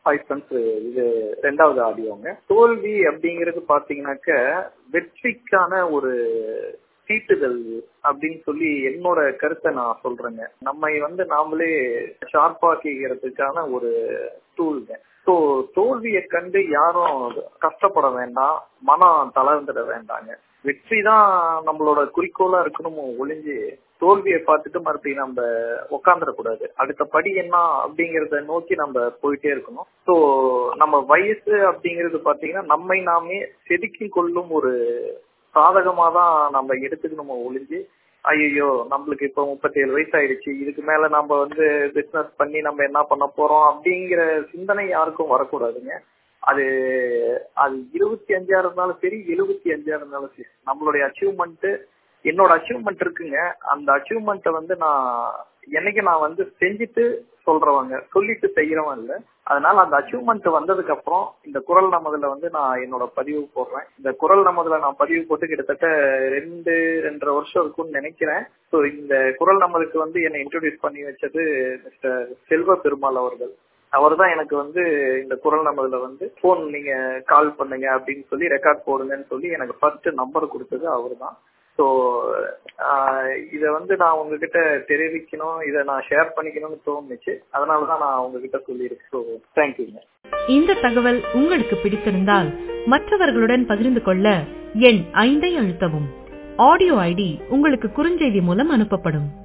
hi friends இது ரெண்டாவது ஆடியோங்க தோல்வி அப்படிங்கிறது பாத்தீங்கன்னாக்க வெற்றிக்கான ஒரு தீட்டுதல் அப்படின்னு சொல்லி என்னோட கருத்தை நான் சொல்றேங்க நம்மை வந்து நாமளே ஷார்ப்பாக்கிக்கிறதுக்கான ஒரு டூல்ங்க ஸோ தோல்வியை கண்டு யாரும் கஷ்டப்பட வேண்டாம் மனம் தளர்ந்துட வேண்டாங்க வெற்றி தான் நம்மளோட குறிக்கோளா இருக்கணும் ஒளிஞ்சு தோல்வியை பார்த்துட்டு மறுபடியும் நம்ம உக்காந்துடக்கூடாது அடுத்த படி என்ன அப்படிங்கறத நோக்கி நம்ம போயிட்டே இருக்கணும் ஸோ நம்ம வயசு அப்படிங்கிறது பாத்தீங்கன்னா நம்மை நாமே செதுக்கி கொள்ளும் ஒரு சாதகமா தான் நம்ம எடுத்துக்கணும் ஒளிஞ்சு ஐயோ நம்மளுக்கு இப்போ முப்பத்தேழு வயசு ஆயிடுச்சு இதுக்கு மேல நம்ம வந்து பிசினஸ் பண்ணி நம்ம என்ன பண்ண போறோம் அப்படிங்கிற சிந்தனை யாருக்கும் வரக்கூடாதுங்க அது அது இருபத்தி அஞ்சா இருந்தாலும் சரி எழுபத்தி அஞ்சா இருந்தாலும் சரி நம்மளுடைய அச்சீவ்மெண்ட் என்னோட அச்சீவ்மெண்ட் இருக்குங்க அந்த அச்சீவ்மெண்ட்டை வந்து நான் என்னைக்கு நான் வந்து செஞ்சுட்டு சொல்றவங்க சொல்லிட்டு செய்யறவன் இல்லை அதனால அந்த அச்சீவ்மெண்ட் வந்ததுக்கு அப்புறம் இந்த குரல் நமதுல வந்து நான் என்னோட பதிவு போடுறேன் இந்த குரல் நமதுல நான் பதிவு போட்டு கிட்டத்தட்ட ரெண்டு ரெண்டரை வருஷம் இருக்கும்னு நினைக்கிறேன் ஸோ இந்த குரல் நமதுக்கு வந்து என்னை இன்ட்ரோடியூஸ் பண்ணி வச்சது மிஸ்டர் செல்வ பெருமாள் அவர்கள் அவர் தான் எனக்கு வந்து இந்த குரல் நமதுல வந்து போன் நீங்க கால் பண்ணுங்க அப்படின்னு சொல்லி ரெக்கார்ட் போடுங்கன்னு சொல்லி எனக்கு ஃபர்ஸ்ட் நம்பர் கொடுத்தது அவர் தான் ஸோ இதை வந்து நான் உங்ககிட்ட தெரிவிக்கணும் இதை நான் ஷேர் பண்ணிக்கணும்னு தோணுச்சு அதனால தான் நான் உங்ககிட்ட சொல்லியிருக்கேன் ஸோ தேங்க்யூங்க இந்த தகவல் உங்களுக்கு பிடித்திருந்தால் மற்றவர்களுடன் பகிர்ந்து கொள்ள எண் ஐந்தை அழுத்தவும் ஆடியோ ஐடி உங்களுக்கு குறுஞ்செய்தி மூலம் அனுப்பப்படும்